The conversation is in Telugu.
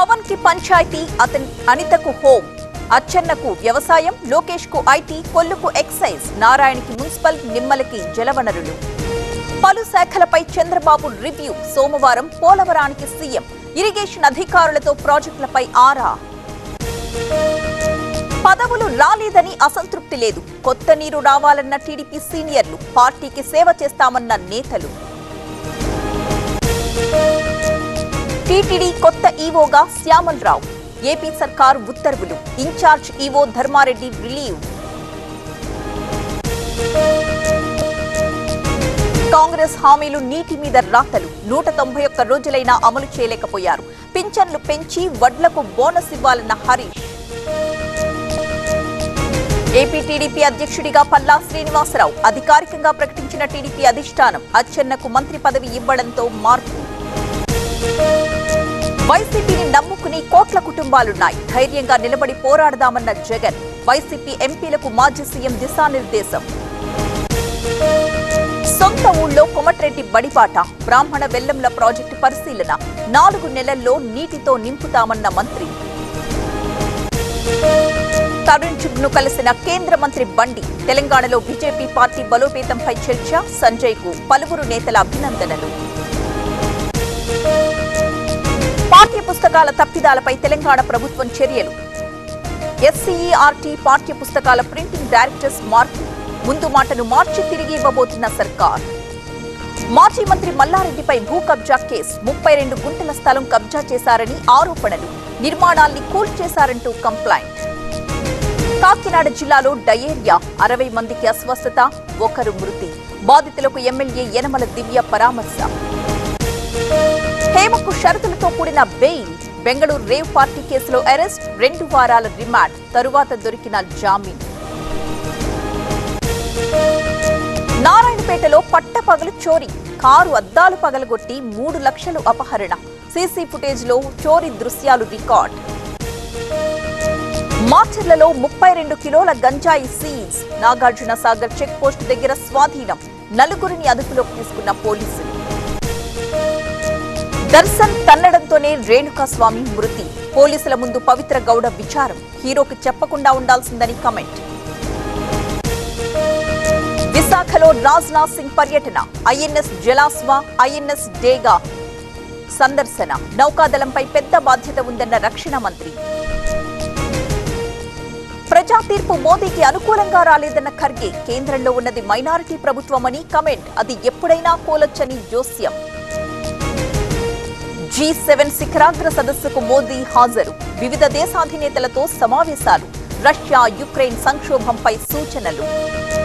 పవన్ కి పంచాయతీ అతని అనితకు హోం అచ్చెన్నకు వ్యవసాయం లోకేష్ కు ఐటీ కొల్లుకు ఎక్సైజ్ నారాయణకి మున్సిపల్ నిమ్మలకి జలవనరులు పలు శాఖలపై చంద్రబాబు రివ్యూ సోమవారం పోలవరానికి సీఎం ఇరిగేషన్ అధికారులతో ప్రాజెక్టులపై ఆరా పదవులు రాలేదని అసంతృప్తి లేదు కొత్త నీరు రావాలన్న టీడీపీ సీనియర్లు పార్టీకి సేవ చేస్తామన్న నేతలు టీటీడీ కొత్త ఈవోగా శ్యామల్ రావు ఏపీ సర్కార్ ఉత్తర్వులు in charge EO Dharmareddy relieve Congress హామీలు నీటి మీద రాతలు నూట తొంభై ఒక్క రోజులైనా అమలు చేయలేకపోయారు పింఛన్లు పెంచి వడ్లకు బోనస్ ఇవ్వాలన్న హరీష్ ఏపీ టీడీపీ అధ్యక్షుడిగా పల్లా శ్రీనివాసరావు అధికారికంగా ప్రకటించిన టీడీపీ అధిష్టానం అచ్చెన్నకు మంత్రి పదవి ఇవ్వడంతో మార్పు వైసీపీని నమ్ముకుని కోట్ల కుటుంబాలున్నాయి ధైర్యంగా నిలబడి పోరాడదామన్న జగన్ వైసీపీ ఎంపీలకు మాజీ సీఎం దిశానిర్దేశం సొంత ఊళ్ళో కొమట్రెడ్డి బడిపాట బ్రాహ్మణ వెల్లంల ప్రాజెక్టు పరిశీలన నాలుగు నెలల్లో నీటితో నింపుతామన్న మంత్రి తరుణ్ చుగ్ను కలిసిన కేంద్ర మంత్రి బండి తెలంగాణలో బీజేపీ పార్టీ బలోపేతంపై చర్చ సంజయ్ కు పలువురు నేతల అభినందనలు పాఠ్య పుస్తకాల తప్పిదాలపై తెలంగాణ ప్రభుత్వం చర్యలు ఎస్సీఈఆర్టీ పాఠ్య పుస్తకాల ప్రింటింగ్ డైరెక్టర్స్ మార్పు ముందు మాటను మార్చి తిరిగి ఇవ్వబోతున్న సర్కార్ మాజీ మంత్రి మల్లారెడ్డిపై భూ కబ్జా కేసు ముప్పై రెండు గుంటల స్థలం కబ్జా చేశారని ఆరోపణలు నిర్మాణాల్ని కూల్చేశారంటూ కంప్లైంట్ కాకినాడ జిల్లాలో డయేరియా అరవై మందికి అస్వస్థత ఒకరు మృతి బాధితులకు ఎమ్మెల్యే యనమల దివ్య పరామర్శ హేమకు షరతులతో కూడిన బెయిల్ బెంగళూరు రేవ్ పార్టీ కేసులో అరెస్ట్ రెండు వారాల రిమాండ్ తరువాత దొరికిన జామీన్ నారాయణపేటలో పట్టపగలు చోరీ కారు అద్దాలు పగలగొట్టి మూడు లక్షలు అపహరణ సీసీ ఫుటేజ్ లో చోరీ దృశ్యాలు రికార్డ్ మాచర్లలో ముప్పై రెండు కిలోల గంజాయి seize Nagarjuna Sagar check post దగ్గర స్వాధీనం నలుగురిని అదుపులోకి తీసుకున్న పోలీసులు దర్శన్ తన్నడంతోనే రేణుకా స్వామి మృతి పోలీసుల ముందు పవిత్ర గౌడ విచారం హీరోకి చెప్పకుండా ఉండాల్సిందని కమెంట్ విశాఖలో రాజ్నాథ్ సింగ్ పర్యటన ఐఎన్ఎస్ జలాస్వా ఐఎన్ఎస్ డేగా సందర్శన నౌకాదళంపై పెద్ద బాధ్యత ఉందన్న రక్షణ మంత్రి ప్రజా తీర్పు మోదీకి అనుకూలంగా రాలేదన్న ఖర్గే కేంద్రంలో ఉన్నది మైనారిటీ ప్రభుత్వమని కమెంట్ అది ఎప్పుడైనా కూలొచ్చని జోస్యం జీ సెవెన్ శిఖరాగ్ర సదస్సుకు మోదీ హాజరు వివిధ దేశాధినేతలతో సమావేశాలు రష్యా యుక్రెయిన్ సంక్షోభంపై సూచనలు